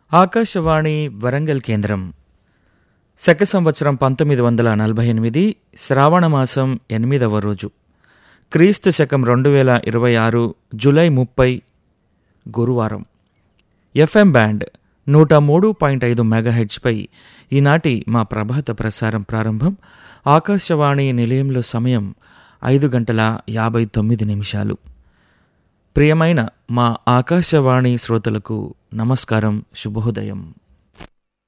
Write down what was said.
ఆకాశవాణి వరంగల్ కేంద్రం శక సంవత్సరం పంతొమ్మిది వందల నలభై ఎనిమిది శ్రావణ మాసం ఎనిమిదవ రోజు క్రీస్తు శకం రెండు వేల ఇరవై ఆరు జూలై ముప్పై గురువారం ఎఫ్ఎం బ్యాండ్ నూట మూడు పాయింట్ ఐదు మెగాహెడ్జ్పై ఈనాటి మా ప్రభాత ప్రసారం ప్రారంభం ఆకాశవాణి నిలయంలో సమయం ఐదు గంటల యాభై తొమ్మిది నిమిషాలు ప్రియమైన మా ఆకాశవాణి శ్రోతలకు నమస్కారం శుభోదయం